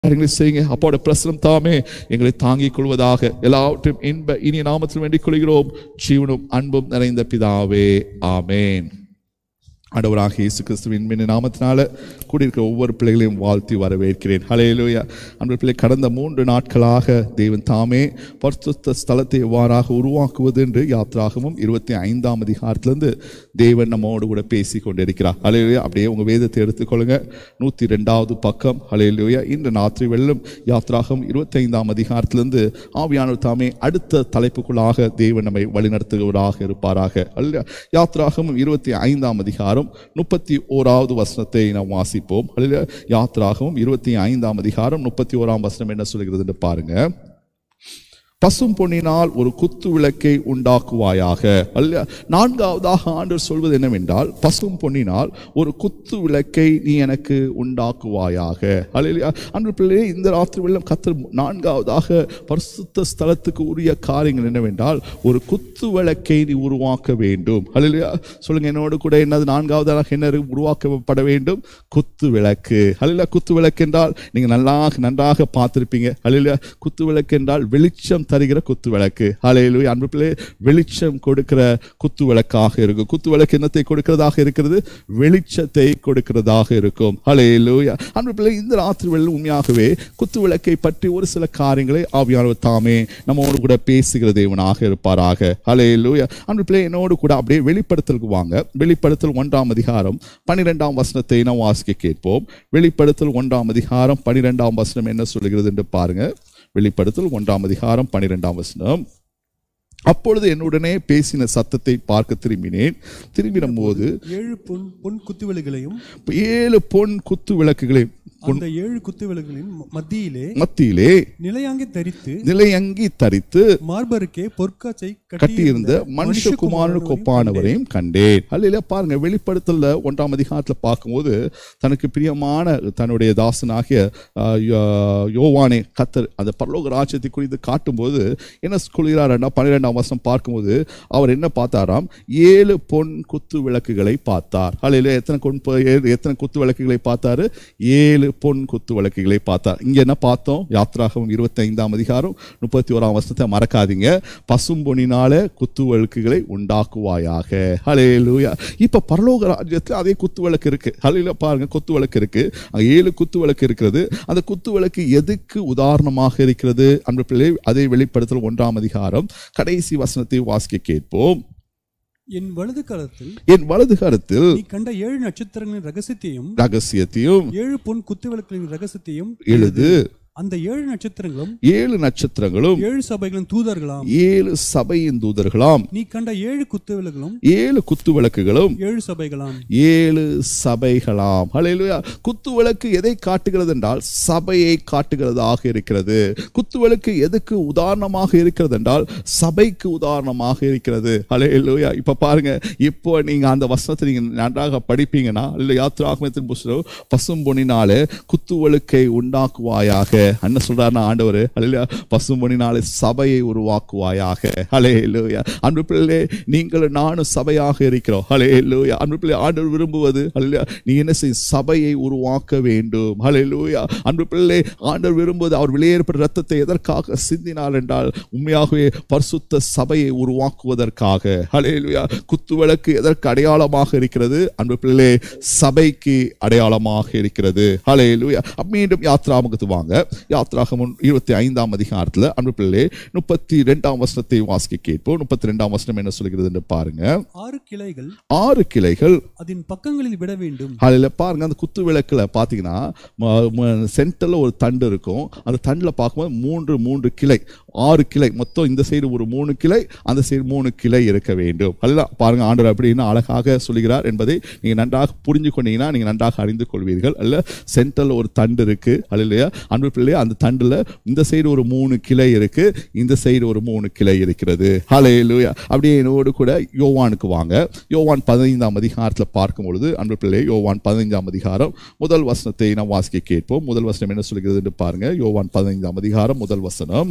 காரியங்களை செய்யுங்க அப்போட பிரசனம் தாமே எங்களை தாங்கிக் கொள்வதாக எல்லாவற்றையும் இன்ப இனிய நாமத்தில் வேண்டிக் கொள்கிறோம் ஜீவனும் அன்பும் நிறைந்த பிதாவே ஆமேன் ஆண்டவராக இயேசு கிறிஸ்துவின் மின் நாமத்தினால கூடியிருக்கிற ஒவ்வொரு பிள்ளைகளையும் வாழ்த்தி வரவேற்கிறேன் ஹலேலூயா அன்பு பிள்ளை கடந்த மூன்று நாட்களாக தேவன் தாமே பரிசுத்த ஸ்தலத்தை எவ்வாறாக உருவாக்குவது என்று யாத்ராகமும் இருபத்தி ஐந்தாம் அதிகாரத்திலிருந்து தேவன் நம்மோடு கூட பேசி கொண்டிருக்கிறார் ஹலேலூயா அப்படியே உங்கள் வேதத்தை எடுத்துக்கொள்ளுங்க நூற்றி ரெண்டாவது பக்கம் ஹலேலூயா இன்று ராத்திரி வெள்ளம் யாத்ராகம் இருபத்தைந்தாம் அதிகாரத்திலிருந்து ஆவியானவர் தாமே அடுத்த தலைப்புக்குள்ளாக தேவன் நம்மை வழிநடத்துகிறவராக இருப்பாராக அல்ல யாத்ராகமும் இருபத்தி ஐந்தாம் அதிகாரம் முப்பத்தி ஓராவது வசனத்தை நாம் வாசிப்போம் அல்ல யாத்ராகமும் இருபத்தி ஐந்தாம் அதிகாரம் முப்பத்தி ஓராம் வசனம் என்ன சொல்கிறது என்று பாருங்க பசும் பொன்னினால் ஒரு குத்து விளக்கை உண்டாக்குவாயாக அல்ல நான்காவதாக ஆண்டவர் சொல்வது என்னவென்றால் பசும் பொன்னினால் ஒரு குத்து விளக்கை நீ எனக்கு உண்டாக்குவாயாக அல்லையா அன்று பிள்ளையே இந்த ராத்திரி வெள்ளம் கத்தர் நான்காவதாக பரிசுத்த ஸ்தலத்துக்கு உரிய காரியங்கள் என்னவென்றால் ஒரு குத்து விளக்கை நீ உருவாக்க வேண்டும் அல்லையா சொல்லுங்க என்னோடு கூட என்னது நான்காவதாக என்ன உருவாக்கப்பட வேண்டும் குத்து விளக்கு அல்லையா குத்து விளக்கு என்றால் நீங்க நல்லா நன்றாக பார்த்திருப்பீங்க அல்லையா குத்து விளக்கு என்றால் வெளிச்சம் தருகிற குத்து விளக்கு ஹலையிலுயா அன்பு பிள்ளை வெளிச்சம் கொடுக்கிற குத்து விளக்காக இருக்கும் குத்து விளக்கு என்னத்தை கொடுக்கிறதாக இருக்கிறது வெளிச்சத்தை கொடுக்கிறதாக இருக்கும் ஹலையிலுயா அன்பு பிள்ளை இந்த ராத்திரி வேளையில் உண்மையாகவே குத்து விளக்கை பற்றி ஒரு சில காரியங்களை ஆவியானவர் தாமே நம்மோடு கூட பேசுகிற தேவனாக இருப்பாராக ஹலையிலுயா அன்பு பிள்ளை என்னோடு கூட அப்படியே வெளிப்படுத்தலுக்கு வாங்க வெளிப்படுத்தல் ஒன்றாம் அதிகாரம் பன்னிரெண்டாம் வசனத்தை நாம் வாசிக்க கேட்போம் வெளிப்படுத்தல் ஒன்றாம் அதிகாரம் பன்னிரெண்டாம் வசனம் என்ன சொல்லுகிறது என்று பாருங்க வெளிப்படுத்தல் ஒன்றாம் அதிகாரம் பன்னிரெண்டாம் வசனம் அப்பொழுது என்னுடனே பேசின சத்தத்தை பார்க்க திரும்பினேன் திரும்பின போது ஏழு பொன் பொன் குத்துவிளக்குகளையும் ஏழு பொன் குத்து விளக்குகளை அந்த ஏழு குத்துவிளக்குகளின் ம- மத்தியிலே மத்தியிலே நிலையாங்கி தரித்து நிலையங்கி தரித்து மார்பருக்கே பொற்காச்சை கட்டியிருந்த மனுஷகுமாரனுக்கு ஒப்பானவரையும் கண்டேன் அல்ல பாருங்க வெளிப்படுத்தல ஒன்றாம் அதிகாரத்துல பார்க்கும்போது தனக்கு பிரியமான தன்னுடைய தாசனாகிய ஆஹ், யோ- யோவானே கத்தர் அந்த பரலோக ராஜ்யத்தை குறித்து காட்டும்போது என்ன சொல்கிறாருன்னா பன்னிரெண்டாம் வருஷம் பார்க்கும்போது அவர் என்ன பார்த்தாராம் ஏழு பொன் குத்து விளக்குகளை பார்த்தார் அல்ல எத்தனை கொன் ப- ஏழு- எத்தனை குத்து விளக்குகளை பார்த்தாரு ஏழு பொன் குத்து விளக்குகளை பார்த்தார் இங்க என்ன பார்த்தோம் யாத்ராகம் இருபத்தி ஐந்தாம் அதிகாரம் முப்பத்தி ஓராம் வருஷத்தை மறக்காதீங்க பசும்பொனினால குத்து விளக்குகளை உண்டாக்குவாயாக ஹalleluya இப்ப பரலோக ராஜ்யத்துல அதே குத்து விளக்கு இருக்கு ஹalleluya பாருங்க குத்து விளக்கு இருக்கு அங்க ஏழு குத்து விளக்கு இருக்கிறது அந்த குத்து விளக்கு எதுக்கு உதாரணமாக இருக்கிறது அன்பு பிள்ளை அதை வெளிப்படுத்தல் ஒன்றாம் அதிகாரம் கடைசி வசனத்தை வாசிக்க கேட்போம் என் வலது காலத்தில் என் வலது கருத்தில் நீ கண்ட ஏழு நட்சத்திரங்களின் ரகசியத்தையும் ரகசியத்தையும் ஏழு பொன் குத்துவிளக்குகளின் ரகசியத்தையும் எழுது அந்த ஏழு நட்சத்திரங்களும் ஏழு நட்சத்திரங்களும் ஏழு சபைகளின் தூதர்களாம் ஏழு சபையின் தூதர்களாம் நீ கண்ட ஏழு குத்துவிளக்குகளும் ஏழு குத்து விளக்குகளும் ஏழு சபைகளாம் ஏழு சபைகளாம் ஹalleluya குத்து விளக்கு எதை காட்டுகிறது என்றால் சபையை காட்டுகிறதாக இருக்கிறது குத்து விளக்கு எதுக்கு உதாரணமாக இருக்கிறது என்றால் சபைக்கு உதாரணமாக இருக்கிறது ஹalleluya இப்ப பாருங்க இப்போ நீங்க அந்த வசனத்தை நீங்க நன்றாக படிப்பீங்கன்னா இல்ல யாத்ராகமத்தின் புஸ்தகம் பசும்பொனினாலே குத்து விளக்கை உண்டாக்குவாயாக என்ன சொல்றாருன்னா ஆண்டவர் ஹalleluya பசும்பொனினாலே சபையை உருவாக்குவாயாக ஹalleluya அன்பு பிள்ளை நீங்கள் நானும் சபையாக இருக்கிறோம் ஹalleluya அன்பு பிள்ளை ஆண்டவர் விரும்புவது ஹalleluya நீ என்ன செய் சபையை உருவாக்க வேண்டும் ஹalleluya அன்பு பிள்ளை ஆண்டவர் விரும்புவது அவர் வெளியேறப்பட்ட ரத்தத்தை எதற்காக சிந்தினார் என்றால் உண்மையாகவே பரிசுத்த சபையை உருவாக்குவதற்காக ஹalleluya குத்து விளக்கு எதற்கு அடையாளமாக இருக்கிறது அன்பு பிள்ளை சபைக்கு அடையாளமாக இருக்கிறது ஹalleluya அப்ப மீண்டும் யாத்ராமுகத்து வாங்க யாத்ராகமம் இருபத்தி ஐந்தாம் அதிகாரத்துல அன்பு பிள்ளை முப்பத்தி ரெண்டாம் வசனத்தை வாசிக்க கேட்போம் முப்பத்தி ரெண்டாம் வசனம் என்ன சொல்கிறது என்று பாருங்க ஆறு கிளைகள் ஆறு கிளைகள் அதன் பக்கங்களில் விட வேண்டும் அதில் பாருங்க அந்த குத்து விளக்குல பார்த்தீங்கன்னா சென்டர்ல ஒரு தண்டு இருக்கும் அந்த தண்டில் பார்க்கும்போது மூன்று மூன்று கிளை ஆறு கிளை மொத்தம் இந்த சைடு ஒரு மூணு கிளை அந்த சைடு மூணு கிளை இருக்க வேண்டும் அதுதான் பாருங்க ஆண்டவர் அப்படின்னு அழகாக சொல்கிறார் என்பதை நீங்க நன்றாக புரிஞ்சு கொண்டீங்கன்னா நீங்க நன்றாக அறிந்து கொள்வீர்கள் அல்ல சென்டர்ல ஒரு தண்டு இருக்கு அல்லையா அன்பு பிள்ளை அந்த தண்டுல இந்த சைடு ஒரு மூணு கிளை இருக்கு இந்த சைடு ஒரு மூணு கிளை இருக்கிறது ஹalleluya அப்படியே என்னோடு கூட யோவானுக்கு வாங்க யோவான் பதினைந்தாம் அதிகாரத்துல பார்க்கும் பொழுது அன்பு பிள்ளை யோவான் பதினைந்தாம் அதிகாரம் முதல் வசனத்தை நாம் வாசிக்க கேட்போம் முதல் வசனம் என்ன சொல்கிறது என்று பாருங்க யோவான் பதினைந்தாம் அதிகாரம் முதல் வசனம் நான்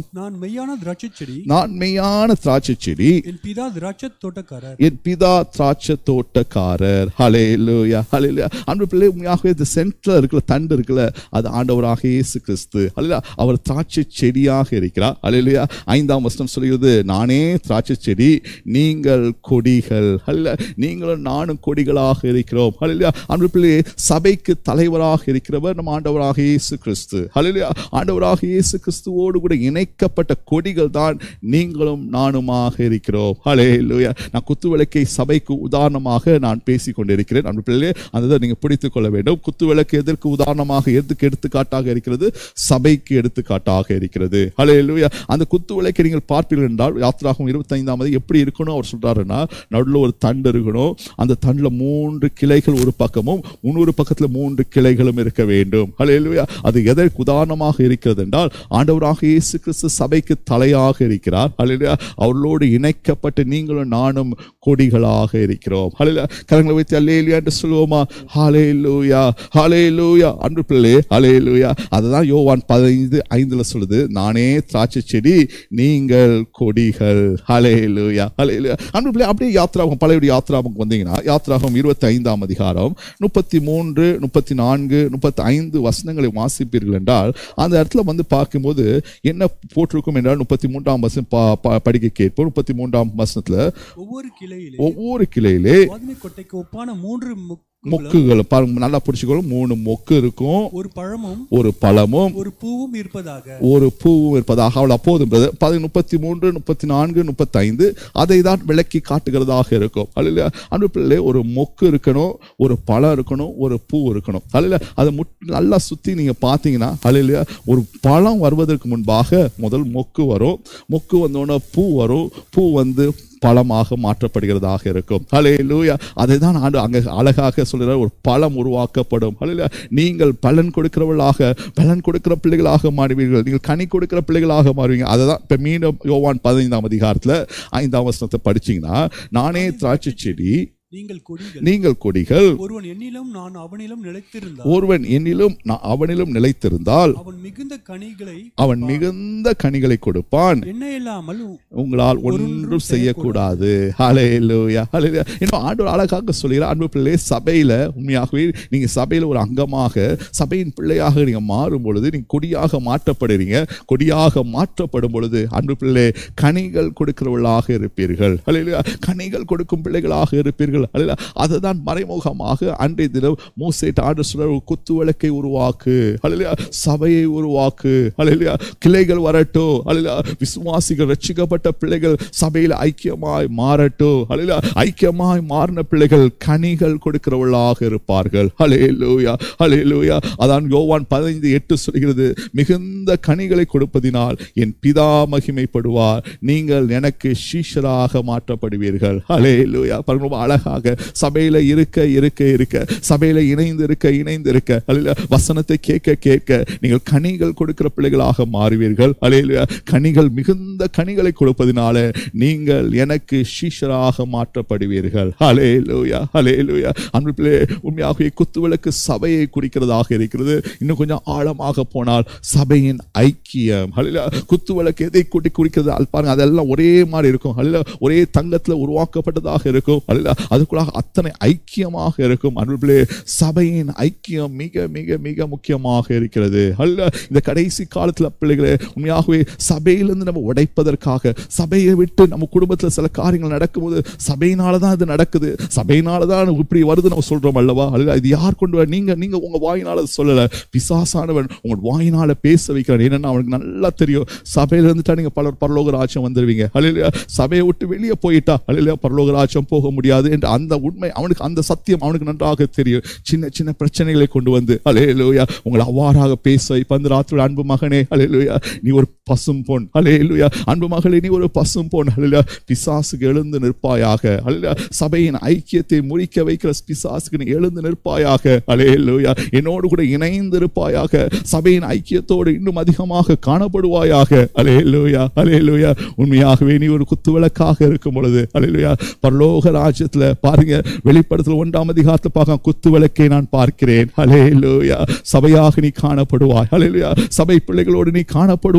மெய்யான திராட்சை செடி நான் மெய்யான திராட்சை செடி என் பிதா திராட்சை தோட்டக்காரர் என் பிதா திராட்சை தோட்டக்காரர் ஹலே லூயா ஹலே அன்பு பிள்ளை உண்மையாகவே இந்த சென்டர் இருக்குல்ல தண்டு இருக்குல்ல அது ஆண்டவராக இயேசு கிறிஸ்து அல்ல அவர் திராட்சை செடியாக இருக்கிறார் அல்லையா ஐந்தாம் வசனம் சொல்கிறது நானே திராட்சை செடி நீங்கள் கொடிகள் அல்ல நீங்களும் நானும் கொடிகளாக இருக்கிறோம் அல்லையா அன்பு பிள்ளை சபைக்கு தலைவராக இருக்கிறவர் நம்ம ஆண்டவராக இயேசு கிறிஸ்து அல்லையா ஆண்டவராக இயேசு கிறிஸ்துவோடு கூட இணைக்கப்பட்ட கொடிகள் தான் நீங்களும் நானுமாக இருக்கிறோம் ஹலே நான் குத்து விளக்கை சபைக்கு உதாரணமாக நான் பேசிக் கொண்டிருக்கிறேன் அன்பு பிள்ளைகளே அந்த நீங்க பிடித்துக் கொள்ள வேண்டும் குத்து விளக்கு எதற்கு உதாரணமாக எதுக்கு எடுத்துக்காட்டாக இருக்கிறது சபைக்கு எடுத்துக்காட்டாக இருக்கிறது ஹலே அந்த குத்து விளக்கை நீங்கள் பார்ப்பீர்கள் என்றால் யாத்திராகும் இருபத்தி ஐந்தாம் எப்படி இருக்கணும் அவர் சொல்றாருன்னா நடுவில் ஒரு தண்டு இருக்கணும் அந்த தண்டுல மூன்று கிளைகள் ஒரு பக்கமும் இன்னொரு பக்கத்துல மூன்று கிளைகளும் இருக்க வேண்டும் ஹலே அது எதற்கு உதாரணமாக இருக்கிறது என்றால் ஆண்டவராக இயேசு கிறிஸ்து சபைக்கு தலையாக இருக்கிறார் ஹalleluya அவர்களோடு இணைக்கப்பட்டு நீங்களும் நானும் கொடிகளாக இருக்கிறோம் ஹalleluya கரங்களை வைத்து அல்லேலூயா என்று சொல்லுவோமா ஹalleluya ஹalleluya அன்பு பிள்ளை ஹalleluya அதுதான் யோவான் 15 ஐந்துல சொல்லுது நானே திராட்சை செடி நீங்கள் கொடிகள் ஹalleluya ஹalleluya அன்பு பிள்ளை அப்படியே யாத்ராகம் பழைய யாத்ராகம் வந்தீங்கன்னா யாத்ராகம் இருபத்தி ஐந்தாம் அதிகாரம் முப்பத்தி மூன்று முப்பத்தி நான்கு முப்பத்தி ஐந்து வசனங்களை வாசிப்பீர்கள் என்றால் அந்த இடத்துல வந்து பார்க்கும்போது என்ன போட்டிருக்கும் என்றால் முப்பத்தி மூன்றாம் வசனம் பா- பா- படிக்க கேட்போம் முப்பத்தி மூன்றாம் வசனத்துல ஒவ்வொரு கிளையிலே ஒவ்வொரு கிளையிலே வாதுமை கொட்டைக்கு ஒப்பான மூன்று முக்குகளும் மொக்குகள் பாருங்க நல்லா பிடிச்சிக்கணும் மூணு மொக்கு இருக்கும் ஒரு பழமும் ஒரு பழமும் ஒரு பூவும் இருப்பதாக ஒரு பூவும் இருப்பதாக அவள் அப்போதும் பதி முப்பத்தி மூன்று முப்பத்தி நான்கு முப்பத்தி ஐந்து அதை தான் விளக்கி காட்டுகிறதாக இருக்கும் அல்ல அன்பு பிள்ளை ஒரு மொக்கு இருக்கணும் ஒரு பழம் இருக்கணும் ஒரு பூ இருக்கணும் அல்ல அதை முட் நல்லா சுத்தி நீங்க பார்த்தீங்கன்னா அல்ல ஒரு பழம் வருவதற்கு முன்பாக முதல் மொக்கு வரும் மொக்கு வந்தோடனே பூ வரும் பூ வந்து பழமாக மாற்றப்படுகிறதாக இருக்கும் ஹலே லூயா அதை தான் ஆண்டு அங்கே அழகாக சொல்கிறார் ஒரு பழம் உருவாக்கப்படும் ஹalleluya. நீங்கள் பலன் கொடுக்கிறவர்களாக பலன் கொடுக்கிற பிள்ளைகளாக மாறுவீர்கள் நீங்கள் கனி கொடுக்கிற பிள்ளைகளாக மாறுவீங்க அதை தான் இப்போ மீண்டும் யோவான் பதினைந்தாம் அதிகாரத்தில் ஐந்தாம் வசனத்தை படிச்சீங்கன்னா நானே திராட்சை செடி நீங்கள் கொடிகள் நீங்கள் கொடிகள் ஒருவன் என்னிலும் நான் அவனிலும் நிலைத்திருந்தால் ஒருவன் என்னிலும் நான் அவனிலும் நிலைத்திருந்தால் அவன் மிகுந்த கனிகளை அவன் மிகுந்த கனிகளை கொடுப்பான் என்ன இல்லாமல் உங்களால் ஒன்றும் செய்யக்கூடாது ஹalleluya ஹalleluya இன்னும் ஆண்டவர் அழகாக சொல்கிறார் அன்பு பிள்ளை சபையில உண்மையாகவே நீங்க சபையில ஒரு அங்கமாக சபையின் பிள்ளையாக நீங்க மாறும் பொழுது நீங்க கொடியாக மாற்றப்படுறீங்க கொடியாக மாற்றப்படும் பொழுது அன்பு பிள்ளை கனிகள் கொடுக்கிறவர்களாக இருப்பீர்கள் ஹalleluya கனிகள் கொடுக்கும் பிள்ளைகளாக இருப்பீர்கள் ஹalleluya அதுதான் மறைமுகமாக அன்றைய தினம் மோசேட் ஆண்டு சொல்ற ஒரு குத்து விளக்கை உருவாக்கு ஹalleluya சபையை உருவாக்கு ஹalleluya கிளைகள் வரட்டும் ஹalleluya விசுவாசிகள் ரட்சிக்கப்பட்ட பிள்ளைகள் சபையில் ஐக்கியமாய் மாறட்டும் ஹalleluya ஐக்கியமாய் மாறின பிள்ளைகள் கனிகள் கொடுக்கிறவர்களாக இருப்பார்கள் ஹalleluya ஹalleluya அதான் யோவான் 15 எட்டு சொல்கிறது மிகுந்த கனிகளை கொடுப்பதினால் என் பிதா மகிமைப்படுவார் நீங்கள் எனக்கு சீஷராக மாற்றப்படுவீர்கள் ஹalleluya பாருங்க ரொம்ப அழகாக சபையில இருக்க இருக்க இருக்க சபையில இணைந்து இருக்க இணைந்து இருக்க ஹalleluya வசனத்தை கேட்க கேட்க நீங்கள் கனிகள் கொடுக்கிற பிள்ளைகளாக மாறுவீர்கள் ஹalleluya கனிகள் மிகுந்த கனிகளை கொடுப்பதினால நீங்கள் எனக்கு சீஷராக மாற்றப்படுவீர்கள் ஹalleluya ஹalleluya அன்பு பிள்ளை உண்மையாகவே குத்துவிளக்கு சபையை குறிக்கிறதாக இருக்கிறது இன்னும் கொஞ்சம் ஆழமாக போனால் சபையின் ஐக்கியம் ஹalleluya குத்துவிளக்கு எதை கூட்டி குறிக்கிறது அது பாருங்க அதெல்லாம் ஒரே மாதிரி இருக்கும் ஹalleluya ஒரே தங்கத்துல உருவாக்கப்பட்டதாக இருக்கும் ஹalleluya அதுக்குள்ளாக அத்தனை ஐக்கியமாக இருக்கும் அன்பு பிள்ளை சபையின் ஐக்கியம் மிக மிக மிக முக்கியமாக இருக்கிறது அல்ல இந்த கடைசி காலத்துல பிள்ளைகளே உண்மையாகவே சபையிலிருந்து நம்ம உடைப்பதற்காக சபையை விட்டு நம்ம குடும்பத்துல சில காரியங்கள் நடக்கும்போது சபையினால தான் இது நடக்குது சபையினால தான் இப்படி வருது நம்ம சொல்றோம் அல்லவா அல்ல இது யார் கொண்டு வர நீங்க நீங்க உங்க வாயினால அது சொல்லல பிசாசானவன் உங்க வாயினால பேச வைக்கிறான் என்னன்னா அவனுக்கு நல்லா தெரியும் சபையில இருந்துட்டா நீங்க பலர் பரலோக ராஜ்யம் வந்துருவீங்க அல்ல சபையை விட்டு வெளியே போயிட்டா அல்ல பரலோக ராஜ்யம் போக முடியாது என்று அந்த உண்மை அவனுக்கு அந்த சத்தியம் அவனுக்கு நன்றாக தெரியும் சின்ன சின்ன பிரச்சனைகளை கொண்டு வந்து அலேலுயா உங்களை அவ்வாறாக பேச வைப்ப அந்த ராத்திரி அன்பு மகனே அலேலுயா நீ ஒரு பசும் பொன் அலேலுயா அன்பு மகளே நீ ஒரு பசும் பொன் அலேலுயா பிசாசுக்கு எழுந்து நிற்பாயாக அலேலுயா சபையின் ஐக்கியத்தை முறிக்க வைக்கிற பிசாசுக்கு நீ எழுந்து நிற்பாயாக அலேலுயா என்னோடு கூட இணைந்து இருப்பாயாக சபையின் ஐக்கியத்தோடு இன்னும் அதிகமாக காணப்படுவாயாக அலேலுயா அலேலுயா உண்மையாகவே நீ ஒரு குத்துவிளக்காக இருக்கும் பொழுது அலேலுயா பரலோக ராஜ்யத்துல பாருங்க வெளிப்படத்துல ஒன்றாம் அதிகாரத்தை பார்க்க குத்து விளக்கை நான் பார்க்கிறேன் ஹலே லூயா சபையாக நீ காணப்படுவாய் ஹலே சபை பிள்ளைகளோடு நீ காணப்படுவாய்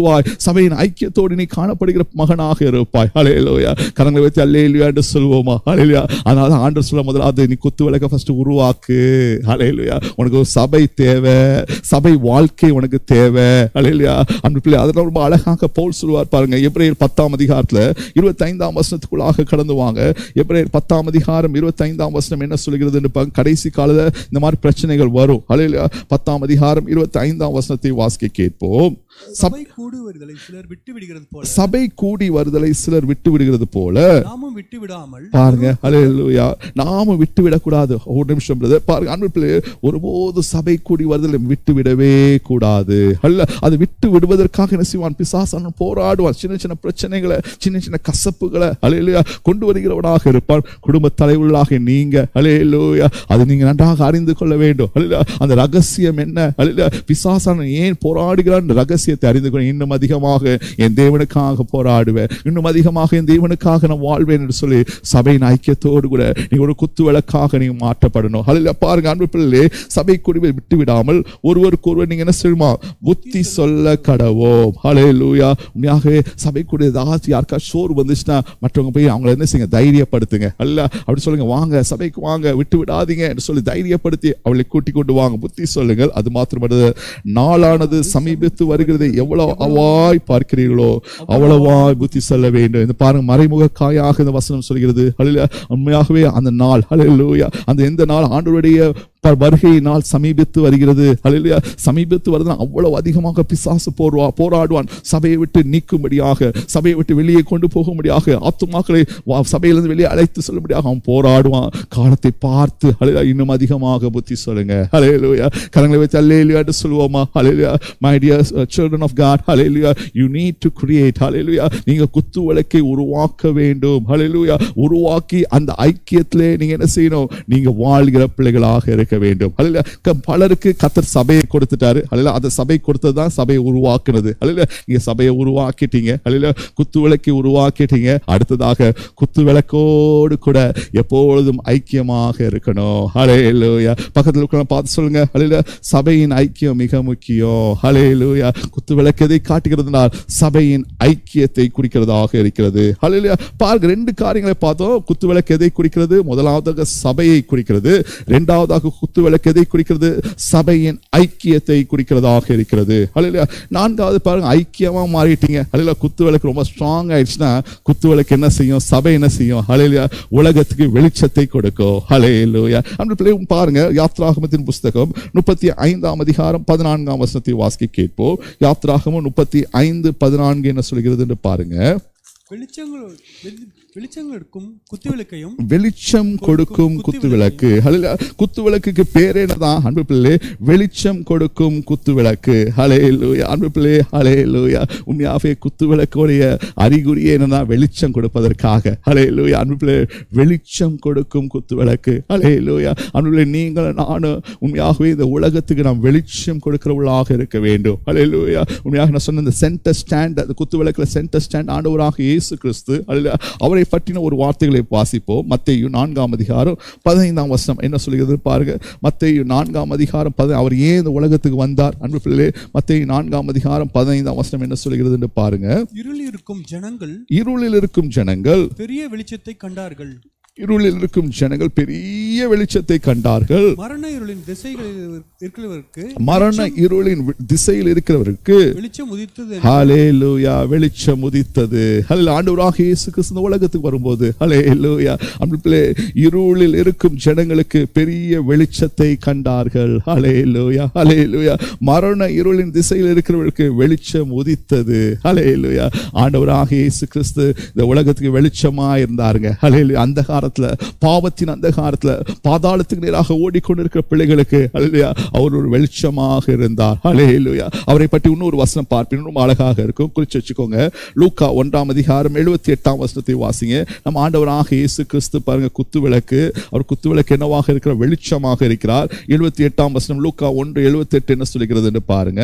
சபையின் ஐக்கியத்தோடு நீ காணப்படுகிற மகனாக இருப்பாய் ஹalleluya கரங்களை வைத்து அல்லேலுயா என்று சொல்வோமா ஹalleluya அதனால தான் ஆண்டவர் சொல்ல முதலாவது நீ குத்து விளக்க ஃபர்ஸ்ட் உருவாக்கு ஹalleluya உனக்கு ஒரு சபை தேவை சபை வாழ்க்கை உனக்கு தேவை ஹalleluya அந்த பிள்ளை அதெல்லாம் ரொம்ப அழகாக பவுல் சொல்லுவார் பாருங்க எப்ரேயர் பத்தாம் அதிகாரத்துல இருபத்தைந்தாம் வசனத்துக்குள்ளாக கடந்து வாங்க எப்ரேயர் பத்தாம் அதிகாரம் இருபத்தைந்தாம் வசனம் என்ன சொல்கிறதுன்னு பாருங்க கடைசி காலத்துல இந்த மாதிரி பிரச்சனைகள் வரும் ஹalleluya பத்தாம் அதிகாரம் இருபத்தி ஐந்தாம் வசனத்தை வாசிக்க கேட்போம் சபை கூடுவர்களை சிலர் விட்டு விடுகிறது போல சபை கூடி வருதலை சிலர் விட்டு விடுகிறது போல நாமும் விட்டு விடாமல் பாருங்க ஹalleluya நாம விட்டு விடக்கூடாது ஒரு நிமிஷம் பிரதர் பாருங்க அன்பு பிள்ளையே ஒருபோது சபை கூடி வருதலை விட்டு விடவே கூடாது அல்ல அது விட்டு விடுவதற்காக என்ன செய்வான் பிசாசான் போராடுவான் சின்ன சின்ன பிரச்சனைகளை சின்ன சின்ன கசப்புகளை ஹalleluya கொண்டு வருகிறவனாக இருப்பான் குடும்ப தலைவர்களாக நீங்க ஹalleluya அது நீங்க நன்றாக அறிந்து கொள்ள வேண்டும் ஹalleluya அந்த ரகசியம் என்ன ஹalleluya பிசாசான் ஏன் போராடுகிறான் ரகசியத்தை அறிந்து கொள்ள இன்னும் அதிகமாக என் தேவனுக்காக போராடுவேன் இன்னும் அதிகமாக என் தேவனுக்காக நான் வாழ்வேன் என்று சொல்லி சபையின் ஐக்கியத்தோடு கூட நீ ஒரு குத்து விளக்காக நீங்க மாற்றப்படணும் அதில் பாருங்க அன்பு பிள்ளை சபை குடிவை விட்டு விடாமல் ஒருவருக்கு ஒருவர் நீங்க என்ன செய்யுமா புத்தி சொல்ல கடவோம் ஹலே லூயா உண்மையாகவே சபை கூட ஏதாச்சும் யாருக்கா சோறு வந்துச்சுன்னா மற்றவங்க போய் அவங்கள என்ன செய்யுங்க தைரியப்படுத்துங்க அல்ல அப்படி சொல்லுங்க வாங்க சபைக்கு வாங்க விட்டு விடாதீங்க என்று சொல்லி தைரியப்படுத்தி அவளை கூட்டி கொண்டு வாங்க புத்தி சொல்லுங்கள் அது மாத்திரமல்ல நாளானது சமீபித்து வருகிறது எவ்வளவு அவாய் பார்க்கிறீர்களோ அவ்வளவாய் புத்தி சொல்ல வேண்டும் இந்த பாருங்க மறைமுக காயாக இந்த வசனம் சொல்கிறது அல்ல உண்மையாகவே அந்த நாள் ஹalleluya அந்த எந்த நாள் ஆண்டவருடைய ப- வருகை நாள் சமீபித்து வருகிறது ஹalleluya சமீபித்து வருதுன்னா அவ்வளவு அதிகமாக பிசாசு போர்வா போராடுவான் சபையை விட்டு நீக்கும்படியாக சபையை விட்டு வெளியே கொண்டு போகும்படியாக ஆத்துமாக்களை வா- சபையிலிருந்து வெளியே அழைத்து செல்லும்படியாக அவன் போராடுவான் காலத்தை பார்த்து ஹalleluya இன்னும் அதிகமாக புத்தி சொல்லுங்க ஹalleluya கரங்களை வச்சு ஹalleluya சொல்லுவோமா ஹalleluya my dear uh, children of god hallelujah you need to create hallelujah நீங்க குத்து விளக்கை உருவாக்க வேண்டும் hallelujah உருவாக்கி அந்த ஐக்கியத்திலே நீங்க என்ன செய்யணும் நீங்க வாழ்கிற பிள்ளைகளாக இருக்க வேண்டும் hallelujah க- பலருக்கு கத்தர் சபையை கொடுத்துட்டாரு hallelujah அந்த சபை கொடுத்தது தான் சபையை உருவாக்குனது hallelujah நீங்க சபையை உருவாக்கிட்டீங்க hallelujah குத்து விளக்கை உருவாக்கிட்டீங்க அடுத்ததாக குத்து விளக்கோடு கூட எப்பொழுதும் ஐக்கியமாக இருக்கணும் hallelujah பக்கத்துல இருக்கிற பார்த்து சொல்லுங்க hallelujah சபையின் ஐக்கியம் மிக முக்கியம் ஹalleluya குத்து விளக்கு எதை காட்டுகிறதுனால் சபையின் ஐக்கியத்தை குறிக்கிறதாக இருக்கிறது ஹalleluya பாருங்க ரெண்டு காரியங்களை பார்த்தோம் குத்து விளக்கு எதை குறிக்கிறது முதலாவதாக சபையை குறிக்கிறது இரண்டாவதாக குத்து விளக்கு எதை குறிக்கிறது சபையின் ஐக்கியத்தை குறிக்கிறதாக இருக்கிறது ஹalleluya நான்காவது பாருங்க ஐக்கியமா மாறிட்டீங்க ஹalleluya குத்து விளக்கு ரொம்ப ஸ்ட்ராங் ஆயிடுச்சுன்னா குத்து விளக்கு என்ன செய்யும் சபை என்ன செய்யும் ஹalleluya உலகத்துக்கு வெளிச்சத்தை கொடுக்கும் ஹalleluya அந்த பிள்ளை பாருங்க யாத்ராகமத்தின் புஸ்தகம் முப்பத்தி ஐந்தாம் அதிகாரம் பதினான்காம் வசனத்தை வாசிக்க கேட்போம் யாத்ராகமம் முப்பத்தி ஐந்து பதினான்கு என்ன சொல்கிறது என்று பாருங்க வெளிச்சங்கள் வெளி- வெளிச்சங்களுக்கும் குத்துவிளக்கையும் வெளிச்சம் கொடுக்கும் குத்து விளக்கு ஹalleluya குத்து விளக்குக்கு பேர் என்னதான் அன்பு பிள்ளை வெளிச்சம் கொடுக்கும் குத்து விளக்கு ஹalleluya அன்பு பிள்ளை ஹalleluya உண்மையாகவே குத்து விளக்குடைய அறிகுறியே என்னன்னா வெளிச்சம் கொடுப்பதற்காக ஹalleluya அன்பு பிள்ளை வெளிச்சம் கொடுக்கும் குத்து விளக்கு ஹalleluya அன்பு பிள்ளை நீங்கள் நானும் உண்மையாகவே இந்த உலகத்துக்கு நாம் வெளிச்சம் கொடுக்கிறவர்களாக இருக்க வேண்டும் ஹalleluya உண்மையாக நான் சொன்ன இந்த சென்டர் ஸ்டாண்ட் அந்த குத்து விளக்குல சென்டர் ஸ்டாண்ட் ஆண்டவராக இயேசு கிறிஸ்து அல்ல அவரை பற்றின ஒரு வார்த்தைகளை வாசிப்போம் மத்தேயு நான்காம் அதிகாரம் பதினைந்தாம் வசனம் என்ன சொல்கிறது பாருங்க மத்தேயு நான்காம் அதிகாரம் பதி அவர் ஏன் இந்த உலகத்துக்கு வந்தார் அன்பு பிள்ளைகளே மத்தேயு நான்காம் அதிகாரம் பதினைந்தாம் வசனம் என்ன சொல்கிறது என்று பாருங்க இருளில் இருக்கும் ஜனங்கள் இருளில் இருக்கும் ஜனங்கள் பெரிய வெளிச்சத்தை கண்டார்கள் இருளில் இருக்கும் ஜனங்கள் பெரிய வெளிச்சத்தை கண்டார்கள் மரண இருளின் திசைகளில் இருக்கிறவருக்கு மரண இருளின் வி- திசையில் இருக்கிறவருக்கு வெளிச்சம் உதித்தது ஹalleluya வெளிச்சம் உதித்தது ஹல்ல ஆண்டவராக இயேசு கிறிஸ்து இந்த உலகத்துக்கு வரும்போது ஹalleluya அன்பிலே இருளில் இருக்கும் ஜனங்களுக்கு பெரிய வெளிச்சத்தை கண்டார்கள் ஹalleluya ஹalleluya மரண இருளின் திசையில் இருக்கிறவர்களுக்கு வெளிச்சம் உதித்தது ஹalleluya ஆண்டவராக இயேசு கிறிஸ்து இந்த உலகத்துக்கு வெளிச்சமா இருந்தாருங்க ஹalleluya அந்த காலத்துல பாவத்தின் அந்த காலத்துல பாதாளத்துக்கு நேராக ஓடிக்கொண்டிருக்கிற பிள்ளைகளுக்கு ஹalleluya அவர் ஒரு வெளிச்சமாக இருந்தார் ஹalleluya அவரை பற்றி இன்னொரு வசனம் பார்ப்பீங்க ரொம்ப அழகாக இருக்கும் குறிச்சு வச்சுக்கோங்க லூக்கா ஒன்றாம் அதிகாரம் எழுபத்தி எட்டாம் வசனத்தை வாசிங்க நம்ம ஆண்டவராக இயேசு கிறிஸ்து பாருங்க குத்து விளக்கு அவர் குத்து விளக்கு என்னவாக இருக்கிற வெளிச்சமாக இருக்கிறார் எழுபத்தி எட்டாம் வசனம் லூக்கா ஒன்று எழுபத்தி எட்டு என்ன சொல்லுகிறது என்று பாருங்க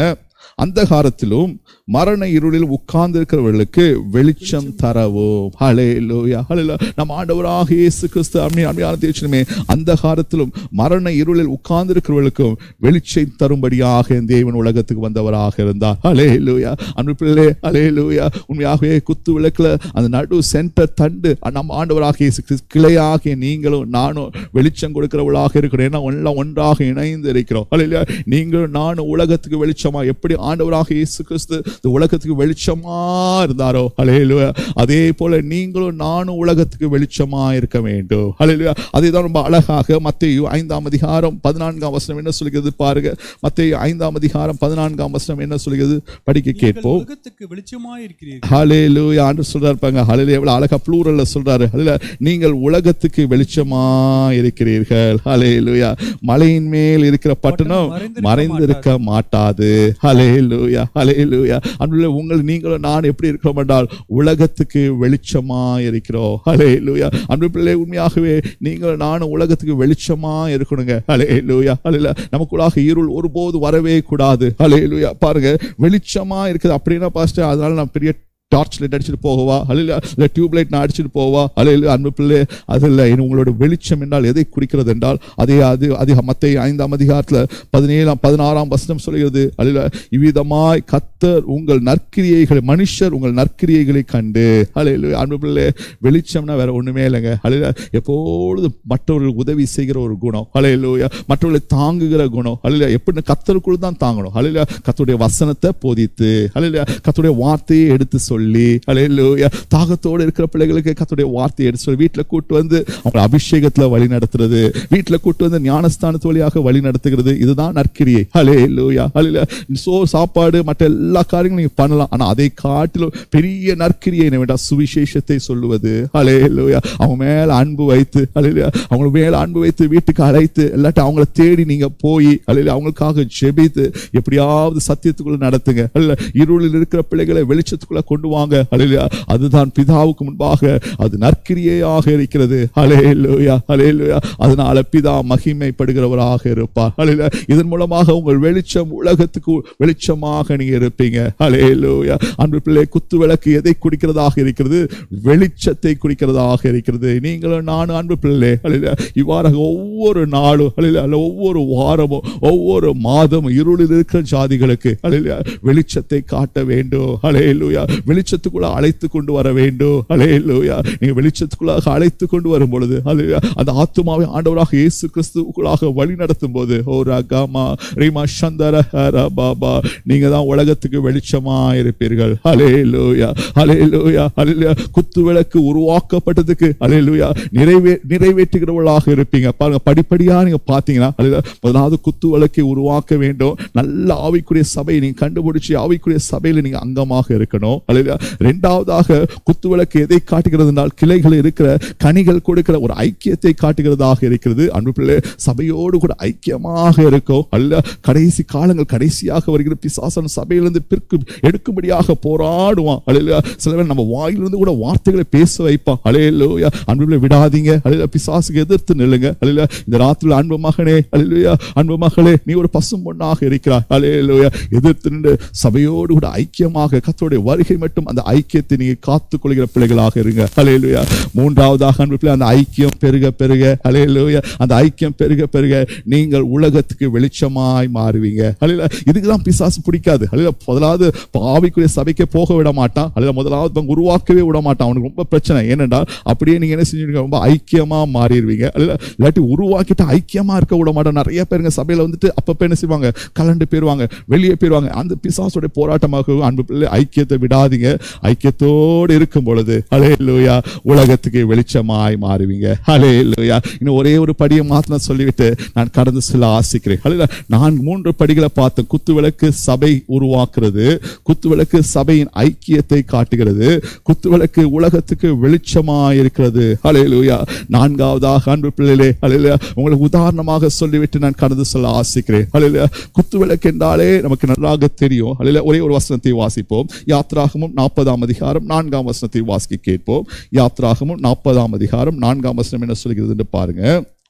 அந்தகாரத்திலும் மரண இருளில் உட்கார்ந்திருக்கிறவர்களுக்கு வெளிச்சம் தரவும் ஹalleluya ஹalleluya நம்ம ஆண்டவராக இயேசு கிறிஸ்து அம்மி அம்மியான தேவச்சனமே அந்தகாரத்திலும் மரண இருளில் உட்கார்ந்திருக்கிறவர்களுக்கும் வெளிச்சம் தரும்படியாக என் தேவன் உலகத்துக்கு வந்தவராக இருந்தார் ஹalleluya அன்பு பிள்ளை ஹalleluya உண்மையாகவே குத்து விளக்குல அந்த நடு சென்டர் தண்டு நம்ம ஆண்டவராக இயேசு கிறிஸ்து கிளையாகிய நீங்களும் நானும் வெளிச்சம் கொடுக்கிறவளாக இருக்கிறோம் ஏன்னா எல்லாம் ஒன்றாக இணைந்து இருக்கிறோம் ஹalleluya நீங்களும் நானும் உலகத்துக்கு வெளிச்சமா எப்படி ஆண்டவராக இயேசு கிறிஸ்து இந்த உலகத்துக்கு வெளிச்சமா இருந்தாரோ ஹalleluya அதே போல நீங்களும் நானும் உலகத்துக்கு வெளிச்சமா இருக்க வேண்டும் ஹalleluya அதே தான் ரொம்ப அழகாக மத்தேயு ஐந்தாம் அதிகாரம் பதினான்காம் வசனம் என்ன சொல்கிறது பாருங்க மத்தேயு ஐந்தாம் அதிகாரம் பதினான்காம் வசனம் என்ன சொல்கிறது படிக்க நீங்கள் கேட்போம் உலகத்துக்கு வெளிச்சமாய் இருக்கிறீர்கள் ஹalleluya ஆண்டு சொல்றாரு பாருங்க ஹalleluya எவ்வளவு அழகா ப்ளூரல்ல சொல்றாரு ஹalleluya நீங்கள் உலகத்துக்கு வெளிச்சமா இருக்கிறீர்கள் ஹalleluya மலையின் மேல் இருக்கிற பட்டணம் மறைந்திருக்க மறைந்திருக்க மாட்டாது ஹalleluya ஹalleluya அன்புள்ள உங்கள் நீங்களும் நான் எப்படி இருக்கிறோம் என்றால் உலகத்துக்கு வெளிச்சமா இருக்கிறோம் ஹalleluya அன்பு பிள்ளை உண்மையாகவே நீங்கள் நானும் உலகத்துக்கு வெளிச்சமா இருக்கணுங்க ஹalleluya ஹalleluya நமக்குள்ளாக இருள் ஒருபோது வரவே கூடாது ஹalleluya பாருங்க வெளிச்சமா இருக்குது அப்படின்னா பாஸ்டர் அதனால நான் பெரிய டார்ச் லைட் அடிச்சுட்டு போகவா அல்ல இல்லை டியூப் லைட் நான் அடிச்சுட்டு போவா அல்ல அன்பு பிள்ளை அது இல்லை இனி உங்களோட வெளிச்சம் என்றால் எதை குறிக்கிறது என்றால் அதே அது அதிக மத்திய ஐந்தாம் அதிகாரத்தில் பதினேழாம் பதினாறாம் வசனம் சொல்கிறது அல்ல இவ்விதமாய் கத்தர் உங்கள் நற்கிரியைகளை மனுஷர் உங்கள் நற்கிரியைகளை கண்டு அல்ல அன்பு பிள்ளை வெளிச்சம்னா வேற ஒண்ணுமே இல்லைங்க அல்ல எப்பொழுதும் மற்றவர்களுக்கு உதவி செய்கிற ஒரு குணம் அல்ல மற்றவர்களை தாங்குகிற குணம் அல்ல எப்படி கத்தருக்குள் தான் தாங்கணும் அல்ல கத்துடைய வசனத்தை போதித்து அல்ல கத்துடைய வார்த்தையை எடுத்து சொல்லி அல்ல தாகத்தோடு இருக்கிற பிள்ளைகளுக்கு கத்துடைய வார்த்தையை எடுத்து சொல்லி வீட்டுல கூட்டு வந்து அவங்களை அபிஷேகத்துல வழி நடத்துறது வீட்டுல கூட்டு வந்து ஞானஸ்தானத்து வழியாக வழி நடத்துகிறது இதுதான் நற்கிரியை ஹலே லூயா ஹலே சோ சாப்பாடு மற்ற எல்லா காரியங்களும் நீங்க பண்ணலாம் ஆனா அதை காட்டிலும் பெரிய நற்கிரியை என்ன வேண்டாம் சுவிசேஷத்தை சொல்லுவது ஹலே லூயா அவங்க மேல அன்பு வைத்து ஹalleluya அவங்க மேல அன்பு வைத்து வீட்டுக்கு அழைத்து இல்லாட்டி அவங்கள தேடி நீங்க போய் ஹalleluya அவங்களுக்காக ஜெபித்து எப்படியாவது சத்தியத்துக்குள்ள நடத்துங்க அல்ல இருளில் இருக்கிற பிள்ளைகளை வெளிச்சத்துக்குள்ள கொண்டு வாங்க ஹalleluya அதுதான் பிதாவுக்கு முன்பாக அது நற்கிரியையாக இருக்கிறது ஹalleluya ஹalleluya அதனால பிதா மகிமைப்படுகிறவராக இருப்பார் ஹalleluya இதன் மூலமாக உங்கள் வெளிச்சம் உலகத்துக்கு வெளிச்சமாக நீங்க இருப்பீங்க ஹalleluya அன்பு பிள்ளை குத்து விளக்கு எதை குறிக்கிறதாக இருக்கிறது வெளிச்சத்தை குறிக்கிறதாக இருக்கிறது நீங்களும் நானும் அன்பு பிள்ளை ஹalleluya இவ்வாறாக ஒவ்வொரு நாளும் ஹalleluya அல்ல ஒவ்வொரு வாரமும் ஒவ்வொரு மாதமும் இருளில் இருக்கிற ஜாதிகளுக்கு ஹalleluya வெளிச்சத்தை காட்ட வேண்டும் ஹalleluya வெளிச்சத்துக்குள்ள அழைத்து கொண்டு வர வேண்டும் ஹalleluya நீங்க வெளிச்சத்துக்குள்ளாக அழைத்து கொண்டு வரும் பொழுது ஹalleluya அந்த ஆத்துமாவை ஆண்டவராக இயேசு கிறிஸ்துவுக்குள்ளாக வழி நடத்தும் போது ஓ ரகமா ரீமா சந்தர ஹர பாபா நீங்க தான் உலகத்துக்கு வெளிச்சமா இருப்பீர்கள் ஹalleluya ஹalleluya ஹalleluya குத்து விளக்கு உருவாக்கப்பட்டதுக்கு ஹalleluya நிறைவே நிறைவேற்றுகிறவர்களாக இருப்பீங்க பாருங்க படிப்படியா நீங்க பாத்தீங்கன்னா ஹalleluya முதலாவது குத்து விளக்கை உருவாக்க வேண்டும் நல்ல ஆவிக்குரிய சபையை நீங்க கண்டுபிடிச்சு ஆவிக்குரிய சபையில நீங்க அங்கமாக இருக்கணும் ஹalleluya இரண்டாவதாக குத்து விளக்கு எதை காட்டுகிறது என்றால் கிளைகள் இருக்கிற கனிகள் கொடுக்கிற ஒரு ஐக்கியத்தை காட்டுகிறதாக இருக்கிறது அன்பு பிள்ளை சபையோடு கூட ஐக்கியமாக இருக்கும் அல்ல கடைசி காலங்கள் கடைசியாக வருகிற பிசாசன் சபையிலிருந்து பிற்கு எடுக்கும்படியாக போராடுவான் அலையில சில பேர் நம்ம வாயிலிருந்து கூட வார்த்தைகளை பேச வைப்பான் அலையிலோயா அன்பு பிள்ளை விடாதீங்க அலையில பிசாசுக்கு எதிர்த்து நில்லுங்க அலையில இந்த ராத்திரில அன்பு மகனே அலையிலோயா அன்பு மகளே நீ ஒரு பசும் பொண்ணாக இருக்கிறாய் அலையிலோயா எதிர்த்து நின்று சபையோடு கூட ஐக்கியமாக கத்தோடைய வருகை மட்டும் அந்த ஐக்கியத்தை நீங்க காத்துக் கொள்கிற பிள்ளைகளாக இருங்க அலையிலோயா மூன்றாவதாக அன்பு பிள்ளை அந்த ஐக்கியம் பெருக பெருக அலையிலோயா அந்த ஐக்கியம் பெருக பெருக நீங்கள் உலகத்துக்கு வெளிச்சமாய் மாறுவீங்க அலையில இதுக்கு தான் பிசாசு பிடிக்காது அலையில முதலாவது ஆவிக்குரிய சபைக்கே போக விட மாட்டான் அலையில முதலாவது பங்கு உருவாக்கவே விட மாட்டான் அவனுக்கு ரொம்ப பிரச்சனை ஏனென்றால் அப்படியே நீங்க என்ன செஞ்சுருங்க ரொம்ப ஐக்கியமா மாறிடுவீங்க அலையில இல்லாட்டி உருவாக்கிட்டு ஐக்கியமா இருக்க விட மாட்டோம் நிறைய பேருங்க சபையில வந்துட்டு அப்பப்ப என்ன செய்வாங்க கலண்டு போயிருவாங்க வெளியே போயிருவாங்க அந்த பிசாசுடைய போராட்டமாக அன்பு பிள்ளை ஐக்கியத்தை விடாதீங்க ஐக்கியத்தோடு இருக்கும் பொழுது அலே லூயா உலகத்துக்கு வெளிச்சமாய் மாறுவீங்க அலே லூயா இன்னும் ஒரே ஒரு படியை மாத்திரம் சொல்லிவிட்டு நான் கடந்து செல்ல ஆசிக்கிறேன் அல்ல நான் மூன்று படிகளை பார்த்தேன் குத்து விளக்கு சபை உருவாக்குறது குத்து விளக்கு சபையின் ஐக்கியத்தை காட்டுகிறது குத்து விளக்கு உலகத்துக்கு வெளிச்சமாய் இருக்கிறது அலே லூயா நான்காவதாக அன்பு பிள்ளைகளே அலையில உங்களுக்கு உதாரணமாக சொல்லிவிட்டு நான் கடந்து செல்ல ஆசிக்கிறேன் அலையில குத்து விளக்கு என்றாலே நமக்கு நன்றாக தெரியும் அலையில ஒரே ஒரு வசனத்தை வாசிப்போம் யாத்ராகமும் நாற்பதாம் அதிகாரம் நான்காம் வசனத்தை வாசிக்க கேட்போம் யாத்ராகமும் நாற்பதாம் அதிகாரம் நான்காம் வசனம் என்ன சொல்கிறது என்று பாருங்க